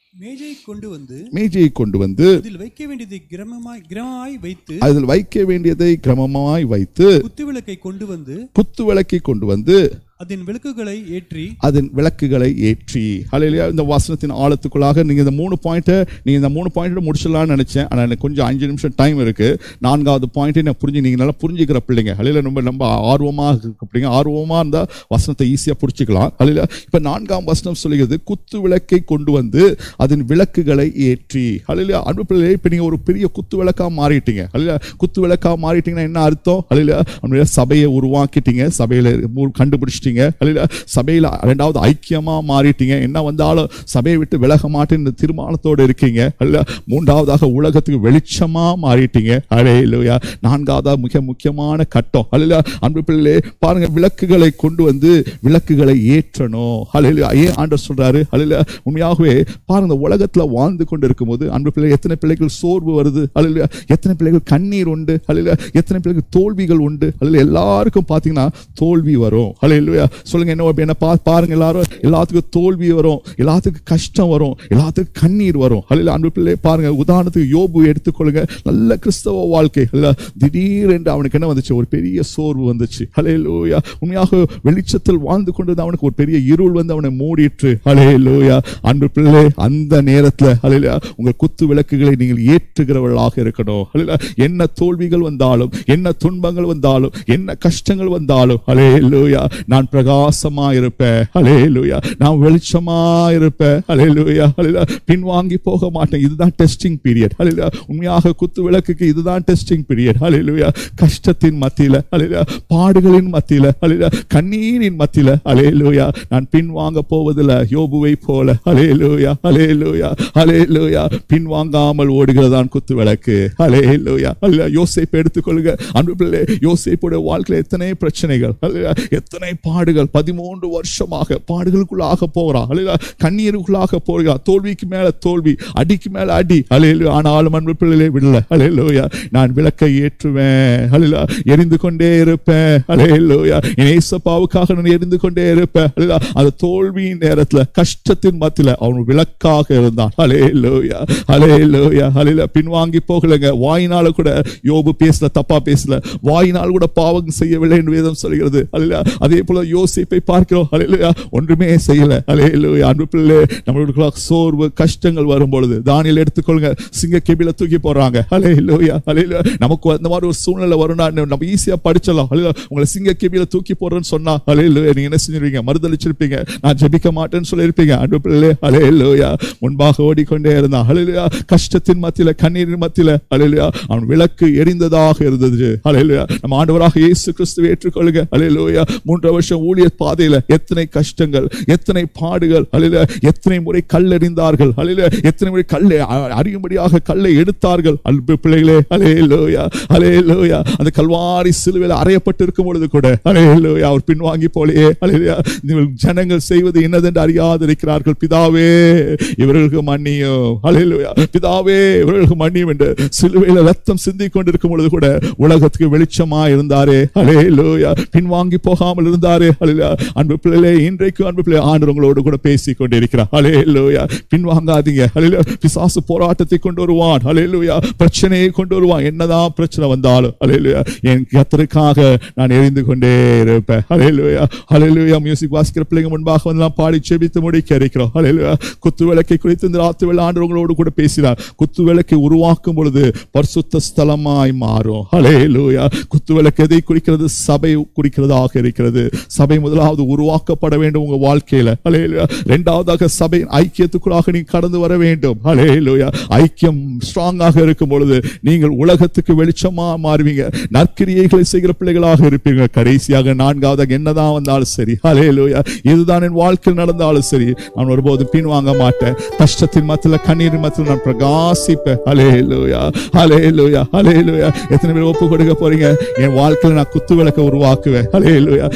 மேஜை கொண்டு வந்து மேஜையை கொண்டு வந்து அதில் வைக்க வேண்டியதை கிரமமாய் கிரமமாய் வைத்து அதில் வைக்க வேண்டியதை கிரமமாய் வைத்து குத்துவிளக்கை கொண்டு வந்து குத்து விளக்கை கொண்டு வந்து அதன் விளக்குகளை ஏற்றி அதன் விளக்குகளை ஏற்றி ஹalleluya இந்த வசனத்தின் ஆழத்துக்குள்ளாக நீங்க இந்த மூணு பாயிண்ட்டை நீங்க இந்த மூணு பாயிண்ட்டை முடிச்சிடலாம்னு நினைச்சேன் ஆனா எனக்கு கொஞ்சம் அஞ்சு நிமிஷம் டைம் இருக்கு நான்காவது பாயிண்ட்டை நான் புரிஞ்சு நீங்க நல்லா புரிஞ்சுக்கிற பிள்ளைங்க ஹalleluya ரொம்ப ரொம்ப ஆர்வமா இருக்க பிள்ளைங்க ஆர்வமா இருந்தா வசனத்தை ஈஸியா புடிச்சுக்கலாம் ஹalleluya இப்ப நான்காம் வசனம் சொல்லுகிறது குத்து விளக்கை கொண்டு வந்து அதன் விளக்குகளை ஏற்றி ஹalleluya அன்பு பிள்ளைகளே இப்ப நீங்க ஒரு பெரிய குத்து விளக்கா மாறிட்டீங்க ஹalleluya குத்து விளக்கா மாறிட்டீங்கன்னா என்ன அர்த்தம் ஹalleluya அன்புள்ள சபையை உருவாக்கிட்டீங்க சபையில மூ- கண்டுபிடிச்சிட்டீங்க ஹalleluya சபையில ரெண்டாவது ஐக்கியமா மாறிட்டீங்க என்ன வந்தாலும் சபையை விட்டு விலக மாட்டேன் இந்த தீர்மானத்தோடு இருக்கீங்க ஹalleluya மூன்றாவதாக உலகத்துக்கு வெளிச்சமா மாறிட்டீங்க ஹalleluya நான்காவதா மிக முக்கியமான கட்டம் ஹalleluya அன்பு பிள்ளைகளே பாருங்க விளக்குகளை கொண்டு வந்து விளக்குகளை ஏற்றணும் ஹalleluya ஏன் ஆண்டவர் சொல்றாரு ஹalleluya உண்மையாகவே பாருங்க இந்த உலகத்துல வாழ்ந்து கொண்டு இருக்கும்போது அன்பு பிள்ளை எத்தனை பிள்ளைகள் சோர்வு வருது ஹalleluya எத்தனை பிள்ளைகள் கண்ணீர் உண்டு ஹalleluya எத்தனை பிள்ளைகள் தோல்விகள் உண்டு ஹalleluya எல்லாருக்கும் பாத்தீங்கன்னா தோல்வி வரும் ஹalleluya சொல்லுங்க என்ன என்ன பா பாருங்க எல்லாரும் எல்லாத்துக்கும் தோல்வி வரும் எல்லாத்துக்கும் கஷ்டம் வரும் எல்லாத்துக்கும் கண்ணீர் வரும் ஹalleluya அன்பு பிள்ளை பாருங்க உதாரணத்துக்கு யோபு எடுத்துக்கொள்ளுங்க நல்ல கிறிஸ்தவ வாழ்க்கை ஹalleluya திடீரென்று அவனுக்கு என்ன வந்துச்சு ஒரு பெரிய சோர்வு வந்துச்சு ஹalleluya உண்மையாக வெளிச்சத்தில் வாழ்ந்து கொண்டிருந்த அவனுக்கு ஒரு பெரிய இருள் வந்து அவனை மூடிற்று ஹalleluya அன்பு பிள்ளை அந்த நேரத்துல ஹalleluya உங்கள் குத்து விளக்குகளை நீங்கள் ஏற்றுகிறவர்களாக இருக்கணும் ஹalleluya என்ன தோல்விகள் வந்தாலும் என்ன துன்பங்கள் வந்தாலும் என்ன கஷ்டங்கள் வந்தாலும் ஹalleluya நான் பிரகாசமா இருப்பேன் ஹalleluya நான் வெளிச்சமா இருப்பேன் ஹalleluya ஹalleluya பின்வாங்கி போக மாட்டேன் இதுதான் டெஸ்டிங் பீரியட் ஹalleluya உண்மையாக குத்து விளக்குக்கு இதுதான் டெஸ்டிங் பீரியட் ஹalleluya கஷ்டத்தின் மத்தியில ஹalleluya பாடுகளின் மத்தியில ஹalleluya கண்ணீரின் மத்தியில ஹalleluya நான் பின்வாங்க போவதில்லை யோபுவை போல ஹalleluya ஹalleluya ஹalleluya பின்வாங்காமல் ஓடுகிறதான் குத்து விளக்கு ஹalleluya ஹalleluya யோசேப்பு எடுத்துக்கொள்ளுங்க அன்பு பிள்ளை யோசேப்புடைய வாழ்க்கையில எத்தனை பிரச்சனைகள் ஹalleluya எத்தனை பாடுகள் பதிமூன்று வருஷமாக பாடுகளுக்குள்ளாக போகிறான் ஹalleluya கண்ணீருக்குள்ளாக போகிறான் தோல்விக்கு மேல தோல்வி அடிக்கு மேல அடி ஹalleluya ஆனாலும் அன்பு பிள்ளைகளை விடல ஹalleluya நான் விளக்கை ஏற்றுவேன் ஹalleluya எரிந்து கொண்டே இருப்பேன் ஹalleluya என் இயேசப்பாவுக்காக நான் எரிந்து கொண்டே இருப்பேன் ஹalleluya அந்த தோல்வியின் நேரத்துல கஷ்டத்தின் மத்தியில அவன் விளக்காக இருந்தான் ஹalleluya ஹalleluya ஹalleluya பின்வாங்கி போகலங்க வாயினால கூட யோபு பேசல தப்பா பேசல வாயினால் கூட பாவம் செய்யவில்லை என்று வேதம் சொல்கிறது ஹalleluya அதே போல யோசிப்பை பார்க்கிறோம் ஹalleluya ஒன்றுமே செய்யல ஹalleluya அன்பு பிள்ளை நம்மளுக்கு சோர்வு கஷ்டங்கள் வரும் பொழுது தானியல் எடுத்துக்கொள்ளுங்க சிங்க கெபில தூக்கி போடுறாங்க ஹalleluya ஹalleluya நமக்கு அந்த மாதிரி ஒரு சூழ்நிலை வரும்னா நம்ம ஈஸியா படிச்சிடலாம் ஹalleluya உங்களை சிங்க கெபில தூக்கி போடுறேன்னு சொன்னா ஹalleluya நீங்க என்ன செஞ்சிருவீங்க மறுதளிச்சிருப்பீங்க நான் ஜெபிக்க மாட்டேன்னு சொல்லியிருப்பீங்க அன்பு பிள்ளை ஹalleluya முன்பாக ஓடிக்கொண்டே இருந்தான் ஹalleluya கஷ்டத்தின் மத்தியில கண்ணீரின் மத்தியில ஹalleluya அவன் விளக்கு எரிந்ததாக இருந்தது ஹalleluya நம்ம ஆண்டவராக இயேசு கிறிஸ்துவை ஏற்றுக்கொள்ளுங்க ஹalleluya மூன்று வருஷம் ஊழிய பாதையில எத்தனை கஷ்டங்கள் எத்தனை பாடுகள் ஹalleluya எத்தனை முறை கல்லெறிந்தார்கள் ஹalleluya எத்தனை முறை கல்லை அ- அறியும்படியாக கல்லை எடுத்தார்கள் அன்பு பிள்ளைகளே ஹalleluya ஹalleluya அந்த கல்வாரி சிலுவையில் அறையப்பட்டு இருக்கும் பொழுது கூட ஹalleluya அவர் பின்வாங்கி போலையே ஹalleluya நீங்கள் ஜனங்கள் செய்வது என்னதென்று அறியாதிருக்கிறார்கள் பிதாவே இவர்களுக்கு மன்னியும் ஹalleluya பிதாவே இவர்களுக்கு மன்னியும் என்று சிலுவையில் ரத்தம் சிந்திக் கொண்டிருக்கும் பொழுது கூட உலகத்துக்கு வெளிச்சமா இருந்தாரே ஹalleluya பின்வாங்கி போகாமல் இருந்தாரே ஹalleluya அன்பு பிள்ளைகளே இன்றைக்கு அன்பு பிள்ளை ஆண்டு உங்களோடு கூட பேசிக் கொண்டிருக்கிறார் ஹalleluya பின்வாங்காதீங்க ஹalleluya பிசாசு போராட்டத்தை கொண்டு வருவான் ஹalleluya பிரச்சனையை கொண்டு வருவான் என்னதான் பிரச்சனை வந்தாலும் ஹalleluya என் கத்தருக்காக நான் எரிந்து கொண்டே இருப்பேன் ஹalleluya ஹalleluya மியூசிக் வாசிக்கிற பிள்ளைங்க முன்பாக வந்து நான் பாடி செபித்து முடிக்க இருக்கிறோம் ஹalleluya குத்து விளக்கை குறித்து இந்த ராத்து வேளை ஆண்டு உங்களோடு கூட பேசினார் குத்து விளக்கை உருவாக்கும் பொழுது பரிசுத்த ஸ்தலமாய் மாறும் ஹalleluya குத்து விளக்கு எதை குறிக்கிறது சபை குறிக்கிறதாக இருக்கிறது சபை முதலாவது உருவாக்கப்பட வேண்டும் உங்க வாழ்க்கையில ஹalleluya இரண்டாவதாக சபையின் ஐக்கியத்துக்குள்ளாக நீங்க கடந்து வர வேண்டும் ஹalleluya ஐக்கியம் ஸ்ட்ராங்காக இருக்கும் பொழுது நீங்கள் உலகத்துக்கு வெளிச்சமா மாறுவீங்க நற்கிரியைகளை செய்கிற பிள்ளைகளாக இருப்பீங்க கடைசியாக நான்காவதாக என்னதான் வந்தாலும் சரி ஹalleluya இதுதான் என் வாழ்க்கையில் நடந்தாலும் சரி நான் ஒருபோதும் பின்வாங்க மாட்டேன் கஷ்டத்தின் மத்தியில் கண்ணீரின் மத்தியில் நான் பிரகாசிப்பேன் ஹalleluya ஹalleluya ஹalleluya எத்தனை பேர் ஒப்பு கொடுக்க போறீங்க என் வாழ்க்கையில் நான் குத்து விளக்க உருவாக்குவேன் ஹalleluya குத்து விளக்கு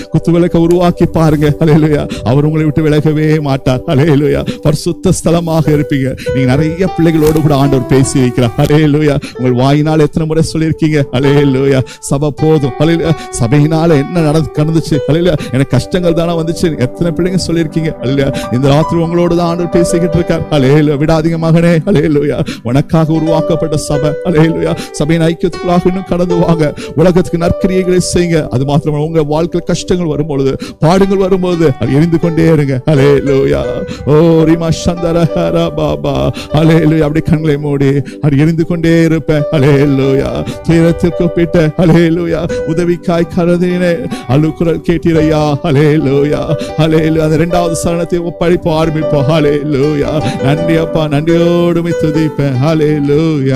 விளக்க உருவாக்கி பாருங்க அலையலுயா அவர் உங்களை விட்டு விலகவே மாட்டார் அலையலுயா பரிசுத்த ஸ்தலமாக இருப்பீங்க நீங்க நிறைய பிள்ளைகளோடு கூட ஆண்டவர் பேசி வைக்கிறார் அலையலுயா உங்கள் வாயினால் எத்தனை முறை சொல்லியிருக்கீங்க அலையலுயா சபை போதும் அலையலுயா சபையினால என்ன நடந்து கடந்துச்சு அலையலுயா எனக்கு கஷ்டங்கள் தானே வந்துச்சு எத்தனை பிள்ளைங்க சொல்லியிருக்கீங்க அலையலுயா இந்த ராத்திரி உங்களோடு தான் ஆண்டவர் பேசிக்கிட்டு இருக்கார் அலையலுயா விடாதீங்க மகனே அலையலுயா உனக்காக உருவாக்கப்பட்ட சபை அலையலுயா சபையின் ஐக்கியத்துக்குள்ளாக இன்னும் கடந்து வாங்க உலகத்துக்கு நற்கிரியைகளை செய்யுங்க அது மாத்திரமல்ல உங்க வாழ்க்கையில் கஷ்டங்கள் வரும்பொழுது பாடுகள் வரும்போது அது எரிந்து கொண்டே இருங்க அலே லோயா ஓ ரிமா சந்தர ஹர பாபா அலே லோயா அப்படி கண்களை மூடி அது எரிந்து கொண்டே இருப்பேன் அலே லோயா துயரத்திற்கு பிட்ட அலே லோயா உதவிக்காய் கருதினே அழுக்குரல் கேட்டீரையா அலே லோயா அலே அந்த இரண்டாவது சரணத்தை படிப்பு ஆரம்பிப்போம் அலே லோயா நன்றி அப்பா நன்றியோடு துதிப்பேன் அலே லோயா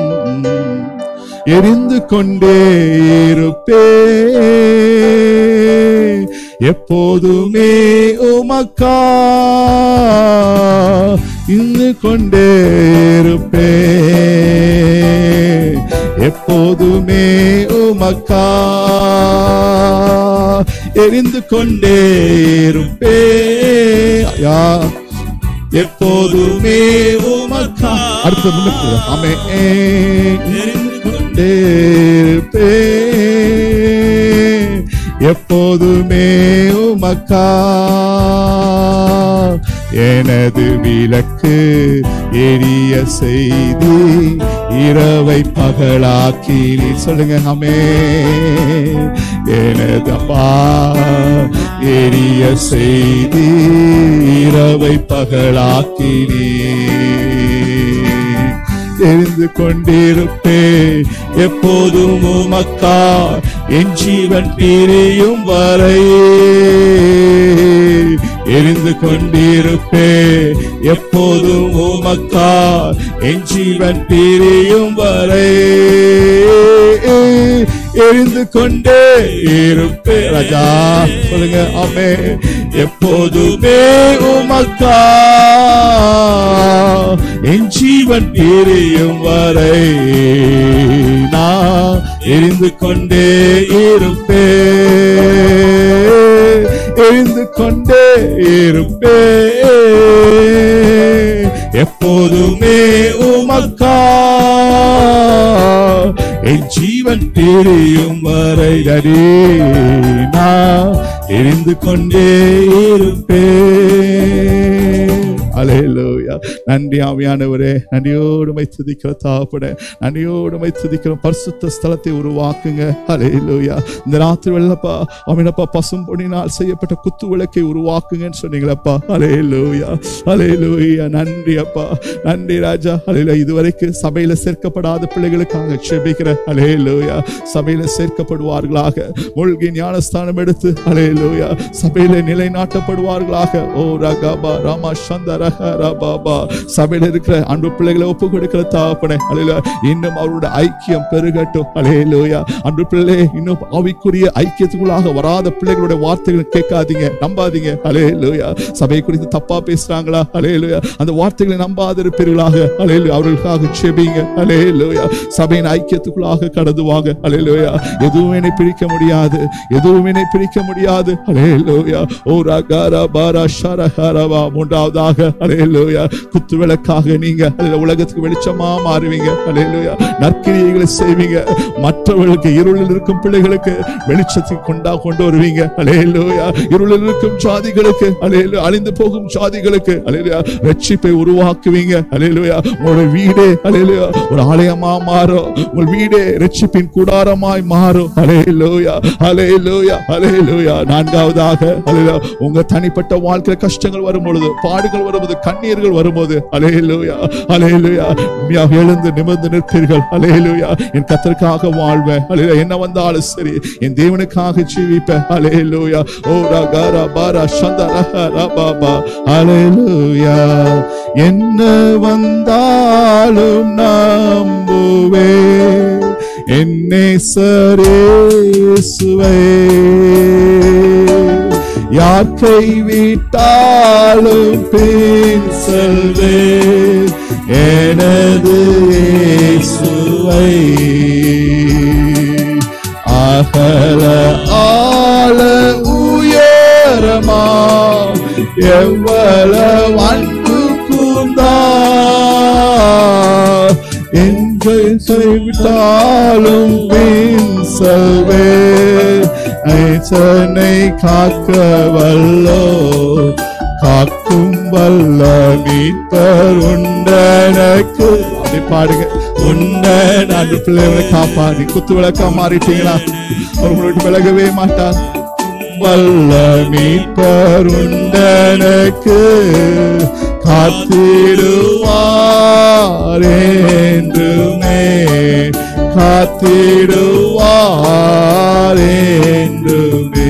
எரிந்து கொண்டே இருப்பே எப்போதுமே உமக்கா இருந்து கொண்டே இருப்பே எப்போதுமே உமக்கா எரிந்து கொண்டே இருப்பே யா எப்போதுமே உமக்கா அடுத்த முன்னுக்கு ஆமே எரிந்து கொண்டே இருப்பே எப்போதுமே உமக்கா எனது விளக்கு எரிய செய்தி இரவை பகலாக்கி நீ சொல்லுங்க அமே எனது அப்பா எரிய செய்தி இரவை பகலாக்கி நீ தெரிந்து கொண்டிருப்பே எப்போதும் உமக்கா என் ஜீவன் பிரியும் வரை எரிந்து கொண்டிருப்பே எப்போதும் உமக்கா என் ஜீவன் பிரியும் வரை எரிந்து கொண்டே இருப்பே ராஜா சொல்லுங்க ஆமே எப்போதுமே உமக்கா என் ஜீவன் பிரியும் வரை நான் எரிந்து கொண்டே இருப்பே எரிந்து கொண்டே இருப்பே எப்போதுமே உமக்கா என் ஜீவன் பிரியும் வரை நடி நான் எரிந்து கொண்டே இருப்பேன் அலையலூயா நன்றி ஆவியானவரே நன்றியோடு மை துதிக்கிற தாப்பட நன்றியோடு மை துதிக்கிற பரிசுத்த ஸ்தலத்தை உருவாக்குங்க அலையலூயா இந்த ராத்திரி வெள்ளப்பா அவனப்பா பசும் பொன்னினால் செய்யப்பட்ட குத்து விளக்கை உருவாக்குங்கன்னு சொன்னீங்களப்பா அலையலூயா அலையலூயா நன்றி அப்பா நன்றி ராஜா அலையில இதுவரைக்கும் சபையில சேர்க்கப்படாத பிள்ளைகளுக்காக செபிக்கிற அலையலூயா சபையில சேர்க்கப்படுவார்களாக மூழ்கி ஞானஸ்தானம் எடுத்து அலையலூயா சபையில நிலைநாட்டப்படுவார்களாக ஓ ரகாபா ராமா சந்தர பாபா சபையில இருக்கிற அன்பு பிள்ளைகளை ஒப்பு கொடுக்கிற தாப்பனே அலையில இன்னும் அவருடைய ஐக்கியம் பெருகட்டும் அலையலூயா அன்பு பிள்ளை இன்னும் ஆவிக்குரிய ஐக்கியத்துக்குள்ளாக வராத பிள்ளைகளுடைய வார்த்தைகளை கேட்காதீங்க நம்பாதீங்க அலையலூயா சபை குறித்து தப்பா பேசுறாங்களா அலையலூயா அந்த வார்த்தைகளை நம்பாத இருப்பீர்களாக அலையலு அவர்களுக்காக செபிங்க அலையலூயா சபையின் ஐக்கியத்துக்குள்ளாக கடந்து வாங்க அலையலூயா எதுவும் என்னை பிரிக்க முடியாது எதுவும் என்னை பிரிக்க முடியாது அலையலூயா ஓ ரகாரா பாரா ஷரஹரவா மூன்றாவதாக அலையலூயா குத்து விளக்காக நீங்க அல்ல உலகத்துக்கு வெளிச்சமா மாறுவீங்க அலையலூயா நற்கிரியைகளை செய்வீங்க மற்றவர்களுக்கு இருளில் இருக்கும் பிள்ளைகளுக்கு வெளிச்சத்தை கொண்டா கொண்டு வருவீங்க அலையலூயா இருளில் இருக்கும் ஜாதிகளுக்கு அலையலு அழிந்து போகும் ஜாதிகளுக்கு அலையலூயா ரட்சிப்பை உருவாக்குவீங்க அலையலூயா உங்களோட வீடே அலையலூயா ஒரு ஆலயமா மாறும் உங்கள் வீடே ரட்சிப்பின் கூடாரமாய் மாறும் அலையலூயா அலையலூயா அலையலூயா நான்காவதாக அலையலூயா உங்க தனிப்பட்ட வாழ்க்கையில கஷ்டங்கள் வரும் பொழுது பாடுகள் வரும்போது கண்ணீர்கள் வரும்போது அலையலூயா அலையலூயா எழுந்து நிமிர்ந்து நிற்பீர்கள் அலையலூயா என் கத்தருக்காக வாழ்வேன் அலையலூயா என்ன வந்தாலும் சரி என் தேவனுக்காக ஜீவிப்பேன் அலையலூயா ஓ ரகாரா பாரா சந்தரா பாபா அலையலூயா என்ன வந்தாலும் நம்புவே என்னை சரேசுவை யார் கைவிட்டாலும் பின் செல்வே எனது இயேசுவை அகல ஆள உய எவ்வளவு அன்பு கூர்ந்தார் என்று சொல்லிவிட்டாலும் வீண் செல்வே ஐசனை காக்க வல்லோ காக்கும் வல்ல மீட்பர் உண்டனக்கு அப்படி பாடுங்க உண்ட நான் பிள்ளைகளை காப்பாடி குத்து விளக்கா மாறிட்டீங்களா அவர் விட்டு விலகவே மாட்டார் வல்ல மீட்பர் உண்டனக்கு காத்திடுவார் என்றுமே காத்திடுவார் என்றுமே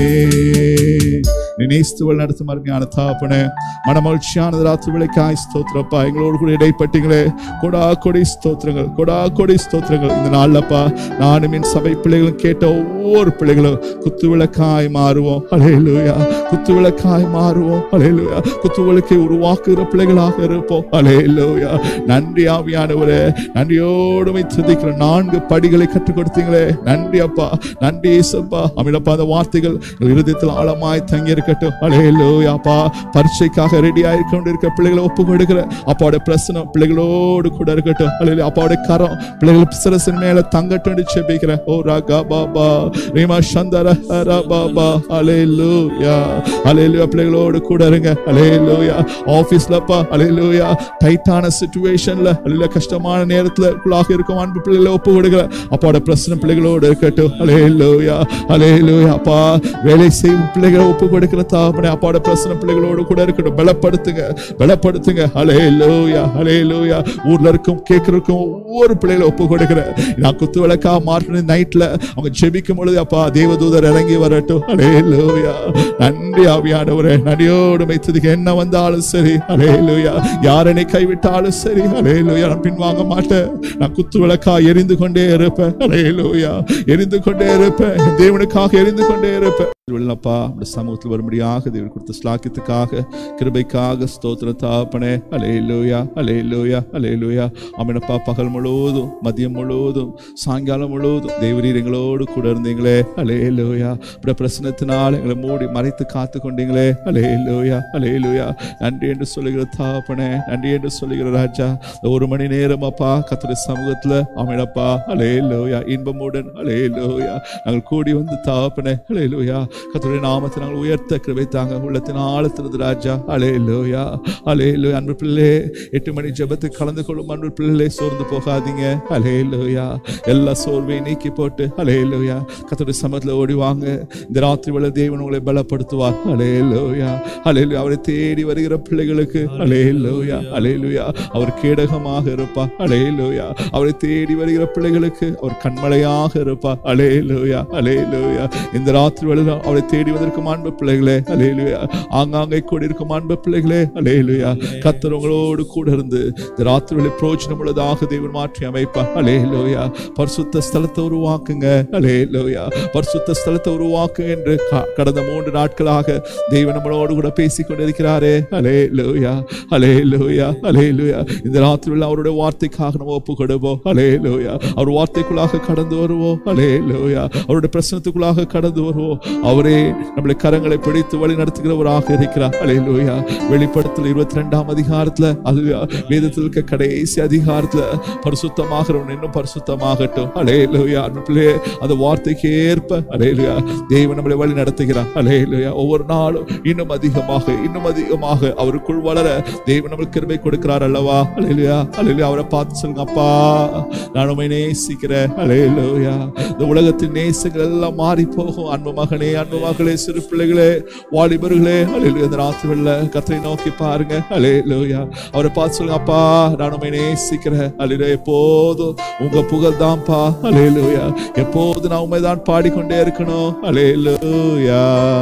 நேஸ்துவல் நடத்தும் அருமையான தாப்பனே மனமகிழ்ச்சியானது ராத்திரி விளைக்காய் ஸ்தோத்திரப்பா எங்களோடு கூட இடைப்பட்டீங்களே கொடா கொடி ஸ்தோத்திரங்கள் கொடா கொடி ஸ்தோத்திரங்கள் இந்த நாள்லப்பா நானும் என் சபை பிள்ளைகளும் கேட்ட ஒவ்வொரு பிள்ளைகளும் குத்து விளக்காய் மாறுவோம் அலையலுயா குத்து விளக்காய் மாறுவோம் அலையலுயா குத்து விளக்கை உருவாக்குகிற பிள்ளைகளாக இருப்போம் அலையலுயா நன்றி ஆவியானவரே நன்றியோடு துதிக்கிற நான்கு படிகளை கற்றுக் கொடுத்தீங்களே நன்றி அப்பா நன்றி இயேசுப்பா அமிடப்பா அந்த வார்த்தைகள் எங்கள் இருதயத்தில் ஆழமாய் தங்கி இருக்கட்டும் அலையலோயாப்பா பரீட்சைக்காக ரெடி ஆகி கொண்டிருக்கிற பிள்ளைகளை ஒப்பு கொடுக்கிற அப்பாவோட பிரசனம் பிள்ளைகளோடு கூட இருக்கட்டும் அலையில அப்பாவோட கரம் பிள்ளைகள் சிரசின் மேல தங்கட்டும் செபிக்கிறேன் ஓ ராகா பாபா ரீமா சந்தர ஹர பாபா அலையலூயா அலையலூயா பிள்ளைகளோடு கூட இருங்க அலையலூயா ஆபீஸ்லப்பா அலையலூயா டைட்டான சுச்சுவேஷன்ல அலையில கஷ்டமான நேரத்துல குள்ளாக இருக்கும் அன்பு பிள்ளைகளை ஒப்பு கொடுக்கிற அப்பாவோட பிரச்சனை பிள்ளைகளோடு இருக்கட்டும் அலையலூயா அலையலூயா அப்பா வேலை செய்யும் பிள்ளைகளை ஒப்பு கொடுக்கிற தாப்பனே அப்பாவோட பிரச்சனை பிள்ளைகளோடு கூட இருக்கட்டும் பலப்படுத்துங்க பலப்படுத்துங்க அலே லோயா அலே லோயா ஊர்ல இருக்கும் கேட்கறதுக்கும் ஒவ்வொரு பிள்ளைகளை ஒப்பு கொடுக்கிறேன் நான் குத்து விளக்கா மாற்றின நைட்ல அவங்க ஜெபிக்கும் பொழுது அப்பா தேவதூதர் இறங்கி வரட்டும் அலே லோயா நன்றி ஆவியானவரே நடியோடு மைத்ததுக்கு என்ன வந்தாலும் சரி அலே லோயா யாரனை கைவிட்டாலும் சரி அலே லோயா நான் பின்வாங்க மாட்டேன் நான் குத்து விளக்கா எரிந்து கொண்டே இருப்பேன் அலே லோயா எரிந்து கொண்டே இருப்பேன் தேவனுக்காக எரிந்து கொண்டே இருப்பேன் வெள்ளப்பா அப்படி சமூகத்தில் வரும்படியாக தேவன் கொடுத்த ஸ்லாக்கியத்துக்காக கிருபைக்காக ஸ்தோத்திர தாப்பனே அலே லோயா அலே லோயா அலே லோயா அமனப்பா பகல் முழுவதும் மதியம் முழுவதும் சாயங்காலம் முழுவதும் தேவரீர் எங்களோடு கூட இருந்தீங்களே அலே லோயா இப்படி பிரச்சனத்தினால் எங்களை மூடி மறைத்து காத்து கொண்டீங்களே அலே லோயா அலே லோயா நன்றி என்று சொல்லுகிற தாப்பனே நன்றி என்று சொல்லுகிற ராஜா இந்த ஒரு மணி நேரம் அப்பா கத்துடைய சமூகத்துல அமனப்பா அலே லோயா இன்பமுடன் அலே லோயா நாங்கள் கூடி வந்து தாப்பனே அலே லோயா கத்துடைய நாமத்தை நாங்கள் உயர்த்த கிருபை தாங்க உள்ளத்தின் ஆழத்தினது ராஜா அலே லோயா அலே லோயா அன்பு பிள்ளை எட்டு மணி ஜெபத்துக்கு கலந்து கொள்ளும் அன்பு பிள்ளைகளே சோர்ந்து போகாதீங்க அலே லோயா எல்லா சோர்வையும் நீக்கி போட்டு அலே லோயா கத்துடைய சமத்துல ஓடி வாங்க இந்த ராத்திரி வேளை தேவன் உங்களை பலப்படுத்துவார் அலே லோயா அலே அவரை தேடி வருகிற பிள்ளைகளுக்கு அலே லோயா அலே லோயா அவர் கேடகமாக இருப்பார் அலே லோயா அவரை தேடி வருகிற பிள்ளைகளுக்கு அவர் கண்மலையாக இருப்பார் அலே லோயா அலே லோயா இந்த ராத்திரி வேளையில அவரை தேடி வந்திருக்கும் அன்பு பிள்ளைகளே அலேலுயா ஆங்காங்கே கூட இருக்கும் அன்பு பிள்ளைகளே அலேலுயா கத்தர் உங்களோடு கூட இருந்து இந்த ராத்திரி வேளை பிரோஜனம் உள்ளதாக தேவன் மாற்றி அமைப்பா அலேலுயா பரிசுத்த ஸ்தலத்தை உருவாக்குங்க அலேலுயா பரிசுத்த ஸ்தலத்தை உருவாக்கு என்று க- கடந்த மூன்று நாட்களாக தேவன் நம்மளோடு கூட பேசிக் கொண்டிருக்கிறாரே அலே லோயா அலே லோயா அலே லோயா இந்த ராத்திரி வேளை அவருடைய வார்த்தைக்காக நம்ம ஒப்பு கொடுப்போம் அலே லோயா அவர் வார்த்தைக்குள்ளாக கடந்து வருவோம் அலே லோயா அவருடைய பிரச்சனத்துக்குள்ளாக கடந்து வருவோம் அவரே நம்மளை கரங்களை பிடித்து வழி நடத்துகிறவராக இருக்கிறார் அலையிலூயா வெளிப்படுத்தல் இருபத்தி ரெண்டாம் அதிகாரத்துல அது வேதத்தில் இருக்க கடைசி அதிகாரத்துல பரிசுத்தமாகிறவன் இன்னும் பரிசுத்தமாகட்டும் அலையிலூயா அன்புலே அந்த வார்த்தைக்கு ஏற்ப அலையிலூயா தேவன் நம்மளை வழி நடத்துகிறார் அலையிலூயா ஒவ்வொரு நாளும் இன்னும் அதிகமாக இன்னும் அதிகமாக அவருக்குள் வளர தேவன் நம்மளுக்கு கிருபை கொடுக்கிறார் அல்லவா அலையிலூயா அலையிலூயா அவரை பார்த்து சொல்லுங்க அப்பா நான் உண்மை நேசிக்கிறேன் அலையிலூயா இந்த உலகத்தின் நேசங்கள் எல்லாம் மாறி போகும் அன்பு மகனே அன்பு மகளே சிறு பிள்ளைகளே வாலிபர்களே அலையிலூயா இந்த ராத்திரி வெள்ள கத்தரை நோக்கி பாருங்க அலையிலூயா அவரை பார்த்து சொல்லுங்க அப்பா நான் உண்மை நேசிக்கிறேன் அலையில எப்போதும் உங்க புகழ் தான்ப்பா அலையிலூயா எப்போதும் நான் உண்மை தான் பாடிக்கொண்டே இருக்கணும் அலையிலூயா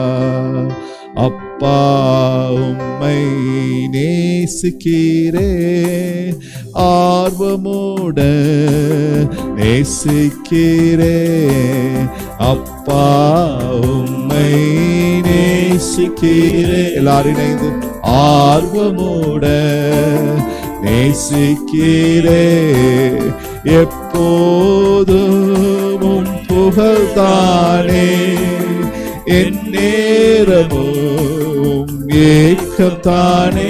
அப்பா உம்மை நேசிக்கிறே ஆர்வமோட நேசிக்கிறே அப்பா உம்மை நேசிக்கிறே எல்லாரும் இணைந்து ஆர்வமோட நேசிக்கிறே எப்போதும் உம் புகழ்தானே என் நேரமும் ஏக்கத்தானே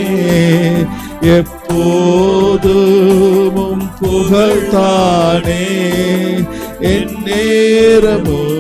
எப்போதும் புகழ்தானே என் நேரமும்